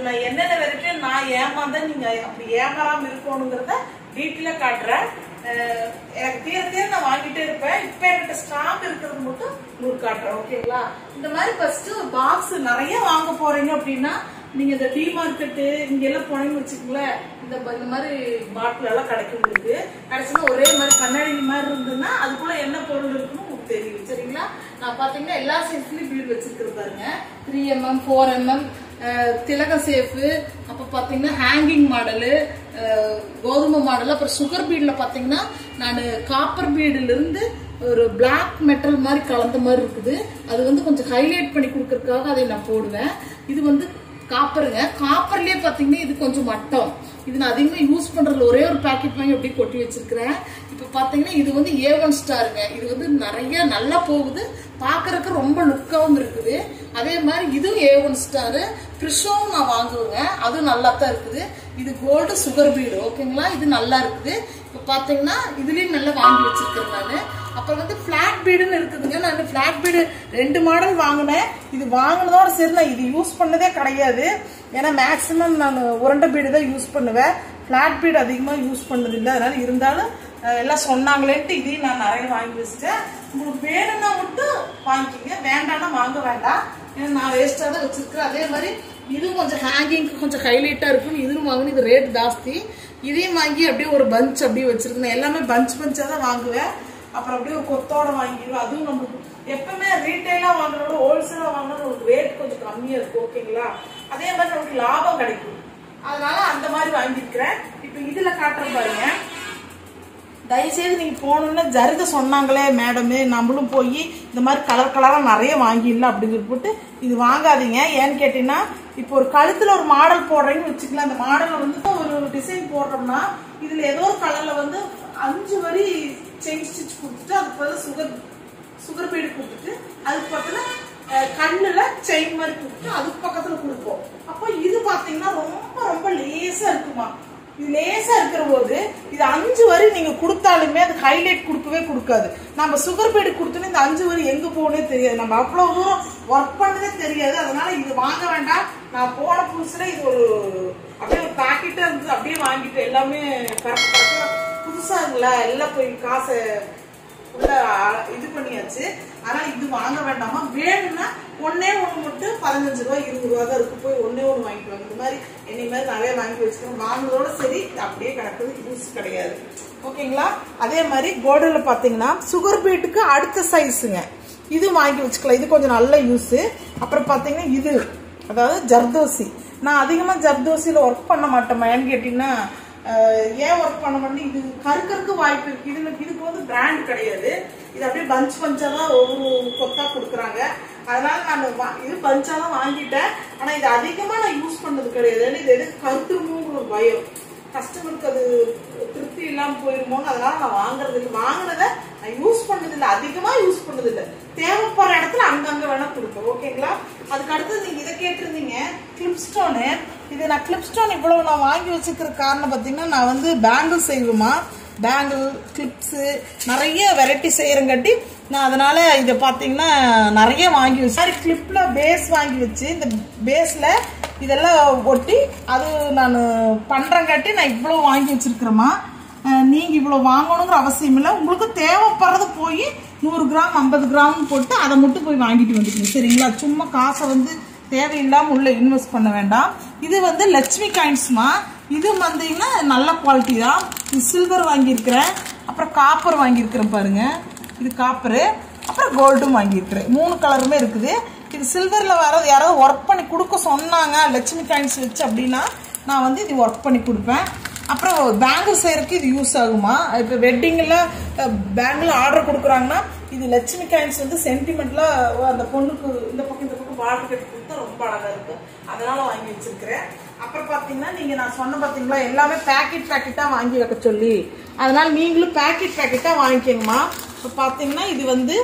இதுல நான் என்னென்ன வெரைட்டி நான் ஏமாந்தா நீங்க அப்படி ஏமாறாம இருக்கணுங்கிறத டீட்டெயிலா காட்டுறேன் அஹ் எனக்கு தீர தீர நான் வாங்கிட்டே இருப்பேன் இப்ப என்கிட்ட ஸ்டாக் இருக்கிறது மட்டும் உங்களுக்கு காட்டுறேன் ஓகேங்களா இந்த மாதிரி ஃபர்ஸ்ட் ஒரு பாக்ஸ் நிறைய வாங்க போறீங்க அப்படின்னா நீங்க இந்த டி மார்க்கெட்டு இங்க எல்லாம் போனீங்கன்னு வச்சுக்கோங்களேன் இந்த ப- இந்த மாதிரி பாட்டில் எல்லாம் கிடைக்கும் உங்களுக்கு கிடைச்சுன்னா ஒரே மாதிரி கண்ணாடி மாதிரி இருந்ததுன்னா அதுக்குள்ள என்ன பொருள் இருக்குன்னு உங்களுக்கு தெரியும் சரிங்களா நான் பாத்தீங்கன்னா எல்லா சைஸ்லயும் பீடு வச்சிருக்கிறது பாருங்க த்ரீ எம்எம் ஃபோர் எம்எம் திலக சேஃபு அப்ப பாத்தீங்கன்னா ஹேங்கிங் மாடலு கோதுமை மாடல் அப்புறம் சுகர் பீட்ல பாத்தீங்கன்னா நான் காப்பர் பீடுல இருந்து ஒரு பிளாக் மெட்டல் மாதிரி கலந்த மாதிரி இருக்குது அது வந்து கொஞ்சம் ஹைலைட் பண்ணி கொடுக்கறதுக்காக அதை நான் போடுவேன் இது வந்து காப்பருங்க காப்பர்லயே பாத்தீங்கன்னா இது கொஞ்சம் மட்டம் இது நான் அதிகமா யூஸ் பண்றதுல ஒரே ஒரு பாக்கெட் வாங்கி அப்படியே கொட்டி வச்சிருக்கிறேன் இப்ப பாத்தீங்கன்னா இது வந்து ஏ ஒன் ஸ்டாருங்க இது வந்து நிறைய நல்லா போகுது பாக்குறதுக்கு ரொம்ப லுக்காவும் இருக்குது அதே மாதிரி இதுவும் ஏ ஒன் ஸ்டாரு ப்ரிஷோவும் நான் வாங்குவேங்க அதுவும் நல்லா தான் இருக்குது இது கோல்டு சுகர் பீடு ஓகேங்களா இது நல்லா இருக்குது இப்ப பாத்தீங்கன்னா இதுலயும் நல்லா வாங்கி வச்சிருக்கேன் நானு அப்புறம் வந்து பிளாட் பீடுன்னு இருக்குதுங்க நான் பிளாட் பீடு ரெண்டு மாடல் வாங்கினேன் இது வாங்கினதோட சரி நான் இது யூஸ் பண்ணதே கிடையாது ஏன்னா மேக்சிமம் நான் உருண்டை பீடு தான் யூஸ் பண்ணுவேன் பிளாட் பீடு அதிகமாக யூஸ் பண்ணது இல்லை அதனால இருந்தாலும் அஹ், எல்லாம் சொன்னாங்களேன்ட்டு இதையும் நான் நிறைய வாங்கி வச்சுட்டேன் உங்களுக்கு வேணும்னா மட்டும் வாங்கிக்கிங்க வேண்டாம்னா வாங்க வேண்டாம் ஏன்னா நான் வேஸ்ட்டாக தான் வச்சிருக்கிறேன் அதே மாதிரி இதுவும் கொஞ்சம் ஹேங்கிங்க்கு கொஞ்சம் ஹைலைட்டாக இருக்கும் இதுவும் வாங்கினு இது ரேட் ஜாஸ்தி இதையும் வாங்கி அப்படியே ஒரு பஞ்ச் அப்படியே வச்சிருக்கேன் எல்லாமே பஞ்ச் பஞ்சாக தான் வாங்குவேன் அப்புறம் அப்படியே ஒரு கொத்தோட வாங்கிடுவேன் அதுவும் நம்மளுக்கு எப்பவுமே ரீட்டைலா வாங்குறதோட ஹோல்சேலா வாங்குறது உங்களுக்கு ரேட் கொஞ்சம் கம்மியா இருக்கும் ஓகேங்களா அதே மாதிரி நமக்கு லாபம் கிடைக்கும் அதனால அந்த மாதிரி வாங்கியிருக்கிறேன் இப்போ இதுல காட்டுற பாருங்க தயவுசெய்து நீங்க போகணுன்னா ஜருக சொன்னாங்களே மேடமு நம்மளும் போய் இந்த மாதிரி கலர் கலரா நிறைய வாங்கிடலாம் அப்படின்னு சொல்லி போட்டு இது வாங்காதீங்க ஏன்னு கேட்டீங்கன்னா இப்போ ஒரு கழுத்துல ஒரு மாடல் போடுறீங்கன்னு வச்சுக்கலாம் அந்த மாடல்ல வந்து ஒரு டிசைன் போடுறோம்னா இதுல ஏதோ ஒரு கலர்ல வந்து அஞ்சு வரி செயின் ஸ்டிச் கொடுத்துட்டு அதுக்கு பதிலா சுகர் சுகர் பீடு கொடுத்துட்டு அதுக்கு பக்கத்துல அஹ், கண்ணுல செயின் மாதிரி கொடுத்துட்டு அதுக்கு பக்கத்துல கொடுப்போம் அப்போ இது பாத்தீங்கன்னா ரொம்ப ரொம்ப லேசா இருக்குமா இது லேசா இருக்கிற போது இது அஞ்சு வரி நீங்க கொடுத்தாலுமே அது ஹைலைட் கொடுக்கவே கொடுக்காது நம்ம சுகர் பீடு கொடுத்தோன்னே இந்த அஞ்சு வரி எங்க போகணும்னே தெரியாது நம்ம அவ்வளவு தூரம் ஒர்க் பண்ணதே தெரியாது அதனால இது வாங்க வேண்டாம் நான் போன புதுசுல இது ஒரு அப்படியே ஒரு பாக்கெட்டா இருந்தது அப்படியே வாங்கிட்டு எல்லாமே கரெக்ட் கரெக்டா புதுசா இருக்குல்ல எல்லாம் போய் காசை உள்ள அ- இது பண்ணியாச்சு ஆனா இது வாங்க வேண்டாமா வேணும்னா ஒன்னே ஒண்ணு மட்டும் பதினஞ்சு ரூபாய் இருபது ரூபா தான் இருக்கு போய் ஒன்னே ஒண்ணு வாங்கிட்டு வாங்க இந்த மாதிரி என்னை மாதிரி நிறைய வாங்கி வச்சுக்கோங்க வாங்குறதோட சரி இது அப்படியே கிடக்குது யூஸ் கிடையாது ஓகேங்களா அதே மாதிரி கோல்டுல பாத்தீங்கன்னா சுகர் பீட்டுக்கு அடுத்த சைஸுங்க இது வாங்கி வச்சுக்கலாம் இது கொஞ்சம் நல்ல யூஸ் அப்புறம் பாத்தீங்கன்னா இது அதாவது ஜர்தோசி நான் அதிகமா ஜர்தோசியில ஒர்க் பண்ண மாட்டேன் ஏன்னு கேட்டீங்கன்னா அஹ் ஏன் ஒர்க் பண்ண மாட்டேன் இது கருக்கருக்கு வாய்ப்பு இருக்கு இதுல இதுக்கு வந்து பிராண்ட் கிடையாது இது அப்படியே பஞ்ச் பஞ்சா தான் ஒவ்வொரு கொத்தா கொடுக்குறாங்க அதனால நான் வா- இது பஞ்சா தான் வாங்கிட்டேன் ஆனா இது அதிகமா நான் யூஸ் பண்ணது கிடையாது ஏன்னா இது எதுக்கு கருத்துருமோங்கிற ஒரு பயம் கஸ்டமருக்கு அது திருப்தி இல்லாம போயிருமோன்னு அதனால நான் வாங்குறது இல்லை வாங்கினதை நான் யூஸ் பண்ணது இல்லை அதிகமா யூஸ் பண்ணது இல்லை தேவைப்படுற இடத்துல அங்கங்க வேணா கொடுப்பேன் ஓகேங்களா அதுக்கு அடுத்து நீங்க இதை கேட்டிருந்தீங்க கிளிப் ஸ்டோனு இது நான் கிளிப் ஸ்டோன் இவ்வளவு நான் வாங்கி வச்சுக்கிற காரணம் பார்த்தீங்கன்னா நான் வந்து பேங்கிள் செய்வேமா பேங்கிள் கிளிப்ஸு நிறைய வெரைட்டி செய்யறங்காட்டி நான் அதனால இதை பார்த்தீங்கன்னா நிறைய வாங்கி வச்சு மாதிரி கிளிப்ல பேஸ் வாங்கி வச்சு இந்த பேஸ்ல இதெல்லாம் ஒட்டி அது நான் பண்றங்காட்டி நான் இவ்வளோ வாங்கி வச்சிருக்கிறேம்மா அஹ் நீங்க இவ்வளவு வாங்கணுங்கிற அவசியம் இல்லை உங்களுக்கு தேவைப்படுறது போய் நூறு கிராம் ஐம்பது கிராம் போட்டு அதை மட்டும் போய் வாங்கிட்டு வந்துக்கணும் சரிங்களா சும்மா காசை வந்து தேவையில்லாம உள்ள இன்வெஸ்ட் பண்ண வேண்டாம் இது வந்து லட்சுமி காயின்ஸ்மா இது வந்தீங்கன்னா நல்ல குவாலிட்டி தான் இது சில்வர் வாங்கியிருக்கிறேன் அப்புறம் காப்பர் வாங்கியிருக்கிறேன் பாருங்க இது காப்பரு அப்புறம் கோல்டும் வாங்கியிருக்கிறேன் மூணு கலருமே இருக்குது இது சில்வர்ல வர யாராவது ஒர்க் பண்ணி கொடுக்க சொன்னாங்க லட்சுமி காயின்ஸ் வச்சு அப்படின்னா நான் வந்து இது ஒர்க் பண்ணி கொடுப்பேன் அப்புறம் பேங்கிள் செய்யறதுக்கு இது யூஸ் ஆகுமா இப்போ வெட்டிங்கில் பேங்கிள் ஆர்டர் கொடுக்குறாங்கன்னா இது லட்சுமி காயின்ஸ் வந்து சென்டிமெண்ட்ல அந்த பொண்ணுக்கு இந்த பக்கம் இந்த பக்கம் பார்டர் கட்டி கொடுத்தா ரொம்ப அழகா இருக்கும் அதனால வாங்கி வச்சிருக்கிறேன் அப்புறம் பாத்தீங்கன்னா நீங்க நான் சொன்ன பாத்தீங்களா எல்லாமே பேக்கெட் பேக்கெட்டா வாங்கி வைக்க சொல்லி அதனால நீங்களும் பேக்கெட் பேக்கெட்டா வாங்கிக்கோங்கம்மா இப்போ பாத்தீங்கன்னா இது வந்து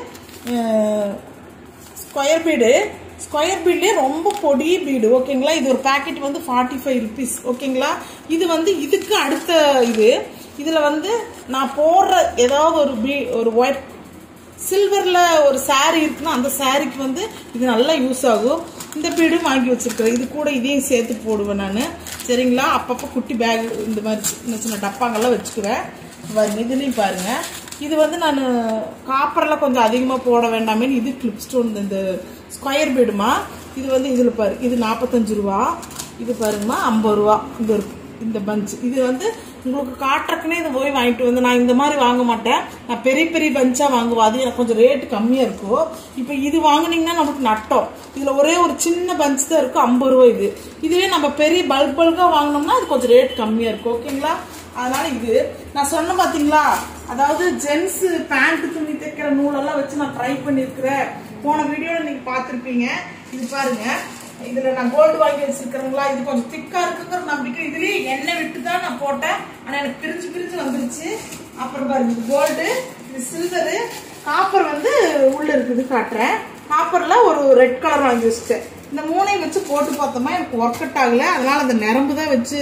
ஸ்கொயர் பீடு ஸ்கொயர் பீட்லேயே ரொம்ப பொடி பீடு ஓகேங்களா இது ஒரு பாக்கெட் வந்து ஃபார்ட்டி ஃபைவ் ருபீஸ் ஓகேங்களா இது வந்து இதுக்கு அடுத்த இது இதில் வந்து நான் போடுற ஏதாவது ஒரு பீ ஒரு ஒயிட் சில்வர்ல ஒரு saree இருக்குன்னா அந்த சாரிக்கு வந்து இது நல்லா யூஸ் ஆகும் இந்த பீடும் வாங்கி வச்சிருக்கிறேன் இது கூட இதையும் சேர்த்து போடுவேன் நான் சரிங்களா அப்பப்போ குட்டி பேக் இந்த மாதிரி சின்ன சின்ன டப்பாங்கெல்லாம் வச்சுக்குவேன் பாருங்க இதுலேயும் பாருங்க இது வந்து நான் காப்பரில் கொஞ்சம் அதிகமாக போட வேண்டாமேன்னு இது கிளிப் ஸ்டோன் இந்த ஸ்கொயர் பீடுமா இது வந்து இதில் பாரு இது நாற்பத்தஞ்சு ரூபா இது பாருங்கம்மா ஐம்பது ரூபா இந்த இருக்கு இந்த பஞ்ச் இது வந்து உங்களுக்கு காட்டுறக்குனே இது போய் வாங்கிட்டு வந்து நான் இந்த மாதிரி வாங்க மாட்டேன் நான் பெரிய பெரிய பஞ்சா வாங்குவேன் அது எனக்கு கொஞ்சம் ரேட்டு கம்மியா இருக்கும் இப்போ இது வாங்குனீங்கன்னா நமக்கு நட்டம் இதுல ஒரே ஒரு சின்ன பஞ்ச் தான் இருக்கும் ஐம்பது ரூபா இது இதுவே நம்ம பெரிய பல்க் பல்கா வாங்கினோம்னா அது கொஞ்சம் ரேட் கம்மியா இருக்கும் ஓகேங்களா அதனால இது நான் சொன்ன பாத்தீங்களா அதாவது ஜென்ஸ் பேண்ட் துணி தைக்கிற நூலெல்லாம் வச்சு நான் ட்ரை பண்ணியிருக்கிறேன் போன வீடியோல நீங்க பார்த்திருப்பீங்க இது பாருங்க இதுல நான் கோல்டு வாங்கி வச்சிருக்கிறேங்களா இது கொஞ்சம் திக்கா இருக்குங்கிற நம்பிக்கை இதுலயே எண்ணெய் விட்டு தான் நான் போட்டேன் ஆனா எனக்கு பிரிஞ்சு பிரிஞ்சு வந்துருச்சு அப்புறம் பாருங்க இது கோல்டு இது சில்வரு காப்பர் வந்து உள்ள இருக்குது காட்டுறேன் காப்பர்ல ஒரு ரெட் கலர் வாங்கி வச்சுட்டேன் இந்த மூணையும் வச்சு போட்டு பார்த்தோமா எனக்கு ஒர்க் அவுட் ஆகல அதனால அந்த நரம்பு தான் வச்சு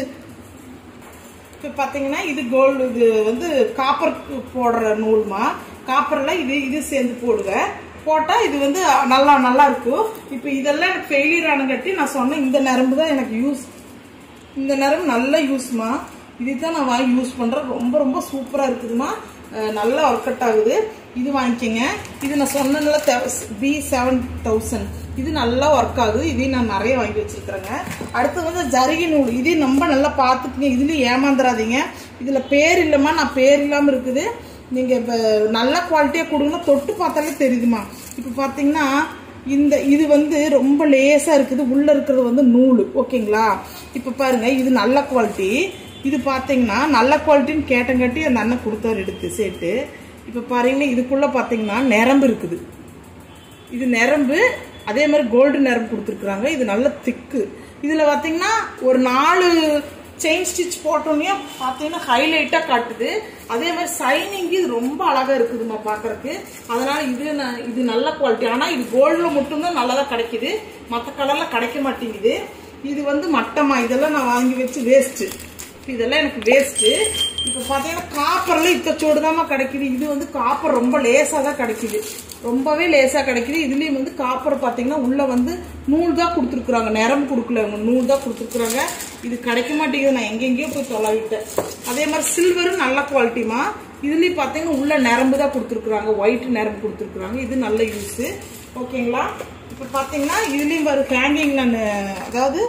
இப்போ பார்த்தீங்கன்னா இது கோல்டு இது வந்து காப்பருக்கு போடுற நூல்மா காப்பரில் இது இது சேர்ந்து போடுவேன் போட்டால் இது வந்து நல்லா நல்லா இருக்கும் இப்போ இதெல்லாம் எனக்கு ஃபெயிலியர் ஆனங்காட்டி நான் சொன்னேன் இந்த நரம்பு தான் எனக்கு யூஸ் இந்த நரம்பு நல்ல யூஸ்மா இது தான் நான் வாங்கி யூஸ் பண்ணுறேன் ரொம்ப ரொம்ப சூப்பராக இருக்குதுமா அஹ் நல்லா ஒர்க் அவுட் ஆகுது இது வாங்கிக்கோங்க இது நான் சொன்னதுல பி செவன் தௌசண்ட் இது நல்லா ஒர்க் ஆகுது இதையும் நான் நிறைய வாங்கி வச்சிருக்கிறேங்க அடுத்து வந்து ஜருகி நூல் இதையும் ரொம்ப நல்லா பார்த்துக்குங்க இதுலயும் ஏமாந்துடாதீங்க இதுல பேர் இல்லைம்மா நான் பேர் இல்லாம இருக்குது நீங்க இப்ப நல்ல குவாலிட்டியா கொடுங்கன்னா தொட்டு பார்த்தாலே தெரியுதுமா இப்ப பாத்தீங்கன்னா இந்த இது வந்து ரொம்ப லேசா இருக்குது உள்ள இருக்கிறது வந்து நூல் ஓகேங்களா இப்ப பாருங்க இது நல்ல குவாலிட்டி இது பாத்தீங்கன்னா நல்ல குவாலிட்டின்னு கேட்டங்காட்டி அந்த அண்ணன் கொடுத்தாரு எடுத்து சேர்த்து இப்ப பாருங்க இதுக்குள்ள பாத்தீங்கன்னா நிரம்பு இருக்குது இது நரம்பு அதே மாதிரி கோல்டு நரம்பு கொடுத்துருக்குறாங்க இது நல்ல திக்கு இதுல பாத்தீங்கன்னா ஒரு நாலு செயின் ஸ்டிச் போட்டோன்னே பார்த்தீங்கன்னா ஹைலைட்டாக காட்டுது அதே மாதிரி சைனிங் இது ரொம்ப அழகா இருக்குதுமா பார்க்கறதுக்கு அதனால இது ந- இது நல்ல குவாலிட்டி ஆனால் இது கோல்டில் மட்டும்தான் நல்லதா கிடைக்குது மற்ற கலரில் கிடைக்க மாட்டேங்குது இது வந்து மட்டமா இதெல்லாம் நான் வாங்கி வச்சு வேஸ்ட்டு இதெல்லாம் எனக்கு வேஸ்ட்டு இப்போ பார்த்தீங்கன்னா காப்பரில் இத்த சோடு கிடைக்குது இது வந்து காப்பர் ரொம்ப லேசாக தான் கிடைக்குது ரொம்பவே லேசாக கிடைக்குது இதுலேயும் வந்து காப்பர் பார்த்தீங்கன்னா உள்ளே வந்து நூல் தான் கொடுத்துருக்குறாங்க நிறம் கொடுக்கல அவங்க நூல் தான் கொடுத்துருக்குறாங்க இது கிடைக்க மாட்டேங்குது நான் எங்கெங்கேயோ போய் தொலைவிட்டேன் அதே மாதிரி சில்வரும் நல்ல குவாலிட்டிமா இதுலேயும் பார்த்தீங்கன்னா உள்ள நரம்பு தான் கொடுத்துருக்குறாங்க ஒயிட் நரம்பு கொடுத்துருக்குறாங்க இது நல்ல யூஸு ஓகேங்களா இப்போ பார்த்தீங்கன்னா இதுலேயும் வரும் ஹேங்கிங் நான் அதாவது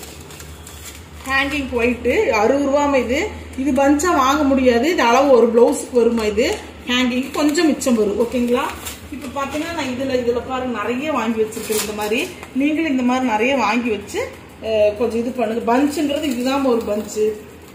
ஹேங்கிங் ஒயிட்டு அறுபது ரூபாமா இது இது பஞ்சா வாங்க முடியாது இது அளவு ஒரு பிளவுஸுக்கு வருமா இது ஹேங்கிங் கொஞ்சம் மிச்சம் வரும் ஓகேங்களா இப்போ பார்த்தீங்கன்னா நான் இதில் இதில் பாருங்க நிறைய வாங்கி வச்சிருக்கேன் இந்த மாதிரி நீங்களும் இந்த மாதிரி நிறைய வாங்கி வச்சு அஹ், கொஞ்சம் இது பண்ணுங்க பஞ்சுன்றது இதுதான் ஒரு பஞ்சு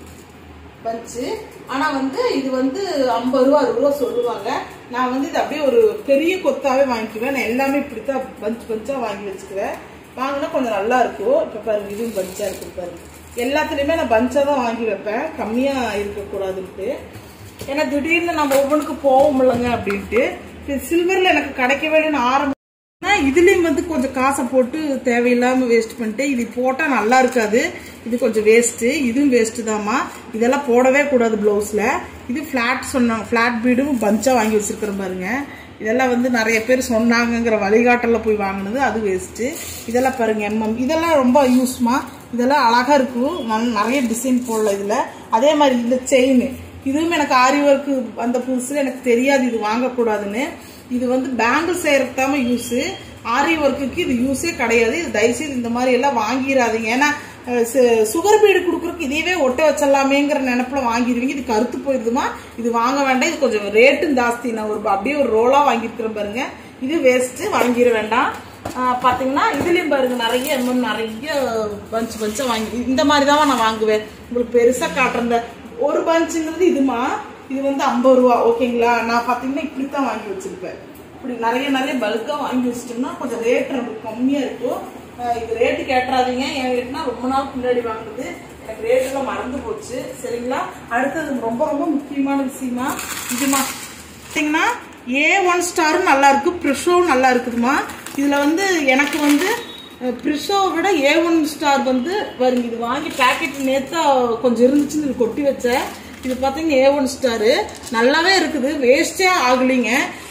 பஞ்சு ஆனா வந்து இது வந்து ஐம்பது ரூபா அறுபது ரூபா சொல்லுவாங்க நான் வந்து இது அப்படியே ஒரு பெரிய கொத்தாவே வாங்கிக்குவேன் நான் எல்லாமே இப்படித்தான் பஞ்ச் பஞ்சா வாங்கி வச்சுக்குவேன் வாங்கினா கொஞ்சம் நல்லா இருக்கும் இப்ப பாருங்க இதுவும் பஞ்சா இருக்கு பாருங்க எல்லாத்துலயுமே நான் பஞ்சா தான் வாங்கி வைப்பேன் கம்மியா இருக்கக்கூடாதுன்ட்டு ஏன்னா திடீர்னு நம்ம ஒவ்வொன்றுக்கு போவோம் இல்லைங்க அப்படின்ட்டு சில்வர்ல எனக்கு கிடைக்க வேணும்னு ஆரம்பி ஆனா இதுலயும் வந்து கொஞ்சம் காசை போட்டு தேவையில்லாம வேஸ்ட் பண்ணிட்டு இது போட்டா நல்லா இருக்காது இது கொஞ்சம் வேஸ்ட் இதுவும் வேஸ்ட் தாம்மா இதெல்லாம் போடவே கூடாது பிளவுஸ்ல இது பிளாட் சொன்னாங்க பிளாட் பீடும் பஞ்சா வாங்கி வச்சிருக்கிறேன் பாருங்க இதெல்லாம் வந்து நிறைய பேர் சொன்னாங்கங்கிற வழிகாட்டல போய் வாங்கினது அது வேஸ்ட் இதெல்லாம் பாருங்க எம்எம் இதெல்லாம் ரொம்ப யூஸ்மா இதெல்லாம் அழகா இருக்கும் நான் நிறைய டிசைன் போடல இதுல அதே மாதிரி இந்த செயின் இதுவும் எனக்கு ஆரி ஒர்க்கு வந்த புதுசுல எனக்கு தெரியாது இது வாங்கக்கூடாதுன்னு இது வந்து பேங்கிள் செய்யறதுக்கு தான் யூஸ் ஆரி ஒர்க்குக்கு இது யூஸே கிடையாது இது தயவுசெய்து இந்த மாதிரி எல்லாம் வாங்கிடாதீங்க ஏன்னா சுகர் பீடு கொடுக்குறதுக்கு இதையவே ஒட்ட வச்சிடலாமேங்கிற நினைப்புல வாங்கிடுவீங்க இது கருத்து போயிருதுமா இது வாங்க வேண்டாம் இது கொஞ்சம் ரேட்டும் ஜாஸ்தி நான் ஒரு அப்படியே ஒரு ரோலா வாங்கியிருக்கிறேன் பாருங்க இது வேஸ்ட் வாங்கிட வேண்டாம் ஆஹ் பாத்தீங்கன்னா இதுலயும் பாருங்க நிறைய இன்னும் நிறைய பஞ்ச் பஞ்சா வாங்கி இந்த மாதிரி தான் நான் வாங்குவேன் உங்களுக்கு பெருசா காட்டுறேன் ஒரு பஞ்சுங்கிறது இதுமா இது வந்து ஐம்பது ரூபா ஓகேங்களா நான் பாத்தீங்கன்னா இப்படித்தான் வாங்கி வச்சிருப்பேன் இப்படி நிறைய நிறைய பல்கா வாங்கி வச்சிட்டோம்னா கொஞ்சம் ரேட் நமக்கு கம்மியா இருக்கும் ஆஹ் இது ரேட்டு கேட்டுறாதீங்க என் வீட்டுனா ரொம்ப நாள் முன்னாடி வாங்குனது எனக்கு ரேட் எல்லாம் மறந்து போச்சு சரிங்களா அடுத்தது ரொம்ப ரொம்ப முக்கியமான விஷயமா இதுமா பார்த்தீங்கன்னா ஏ ஒன் ஸ்டாரும் நல்லா இருக்கு ப்ரிஷோவும் நல்லா இருக்குதுமா இதுல வந்து எனக்கு வந்து ப்ரிஷோவை விட ஏ ஒன் ஸ்டார் வந்து வருங்க இது வாங்கி பேக்கெட் நேத்தா கொஞ்சம் இருந்துச்சுன்னு இது கொட்டி வச்சேன் இது பார்த்தீங்கன்னா ஏ ஒன் ஸ்டாரு நல்லாவே இருக்குது வேஸ்டே ஆகலைங்க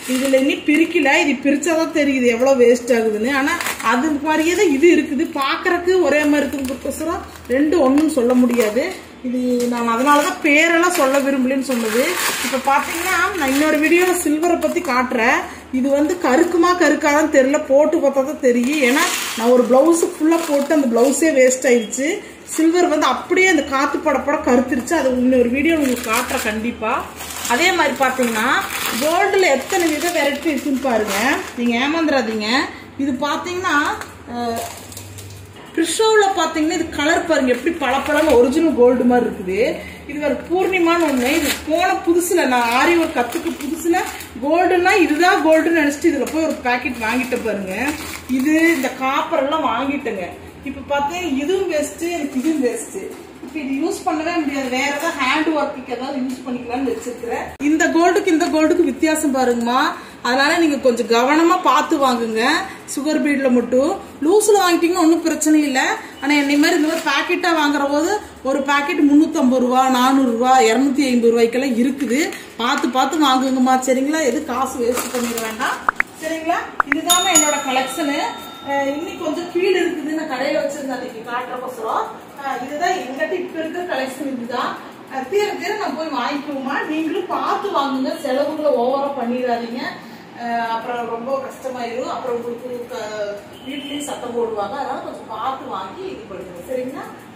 இதுல இனி பிரிக்கல இது பிரிச்சாதான் தெரியுது எவ்வளவு வேஸ்ட் ஆகுதுன்னு ஆனா அது மாதிரியே தான் இது இருக்குது பாக்குறதுக்கு ஒரே மாதிரி இருக்குங்கிறக்கோசரம் ரெண்டு ஒண்ணும் சொல்ல முடியாது இது நான் அதனாலதான் பேரெல்லாம் சொல்ல விரும்பலன்னு சொன்னது இப்ப பாத்தீங்கன்னா நான் இன்னொரு வீடியோல சில்வரை பத்தி காட்டுறேன் இது வந்து கருக்குமா கருக்காதான்னு தெரியல போட்டு பார்த்தா தான் தெரியும் ஏன்னா நான் ஒரு பிளவுஸ் ஃபுல்லா போட்டு அந்த பிளவுஸே வேஸ்ட் ஆயிடுச்சு சில்வர் வந்து அப்படியே அந்த காத்து படப்பட கருத்துருச்சு அது இன்னொரு வீடியோ உங்களுக்கு காட்டுறேன் கண்டிப்பா அதே மாதிரி பாத்தீங்கன்னா கோல்டுல எத்தனை வித வெரைட்டி இருக்குன்னு பாருங்க நீங்க ஏமாந்துடாதீங்க இது பாத்தீங்கன்னா அஹ், கிறிஸ்டோவில் பார்த்தீங்கன்னா இது கலர் பாருங்க எப்படி பளபளன்னு ஒரிஜினல் கோல்டு மாதிரி இருக்குது இது ஒரு பூர்ணிமான்னு ஒன்று இது போன புதுசுல நான் ஆரி ஒரு கத்துக்கு புதுசுல கோல்டுன்னா இதுதான் கோல்டுன்னு நினைச்சிட்டு இதுல போய் ஒரு பாக்கெட் வாங்கிட்டு பாருங்க இது இந்த காப்பர் எல்லாம் வாங்கிட்டேங்க இப்ப பார்த்தீங்கன்னா இதுவும் வேஸ்ட் எனக்கு இதுவும் வேஸ்ட் இப்ப இது யூஸ் பண்ணவே முடியாது வேற ஏதாவது ஹேண்ட் ஒர்க்குக்கு ஏதாவது யூஸ் பண்ணிக்கலாம்னு வச்சிருக்கிறேன் இந்த கோல்டுக்கு இந்த கோல்டுக்கு வித்தியாசம் பாருங்கம்மா அதனால நீங்க கொஞ்சம் கவனமா பார்த்து வாங்குங்க சுகர் பீட்ல மட்டும் லூஸ்ல வாங்கிட்டீங்கன்னா ஒன்றும் பிரச்சனை இல்லை ஆனா என்னை மாதிரி இந்த மாதிரி பாக்கெட்டா வாங்குற போது ஒரு பாக்கெட் முந்நூற்றம்பது ரூபா நானூறு ரூபா இரநூத்தி ஐம்பது ரூபாய்க்கெல்லாம் இருக்குது பார்த்து பார்த்து வாங்குங்கம்மா சரிங்களா எது காசு வேஸ்ட் பண்ணிட வேண்டாம் சரிங்களா இதுதான் என்னோட கலெக்ஷனு இன்னைக்கு கொஞ்சம் கீழே இருக்குது நான் கடையில வச்சிருந்தேன் அன்னைக்கு காட்டுறக்கோசரம் அஹ் இதுதான் எங்கிட்ட இப்ப இருக்கிற கலெக்ஷன் இதுதான் அஹ் தீர தீர நான் போய் வாங்கிக்குவோமா நீங்களும் பார்த்து வாங்குங்க செலவுகளை ஓவரா பண்ணிடாதீங்க அஹ் அப்புறம் ரொம்ப கஷ்டமாயிரும் அப்புறம் உங்களுக்கு க- வீட்லயும் சத்தம் போடுவாங்க அதனால கொஞ்சம் பார்த்து வாங்கி இது பண்ணுங்க சரிங்களா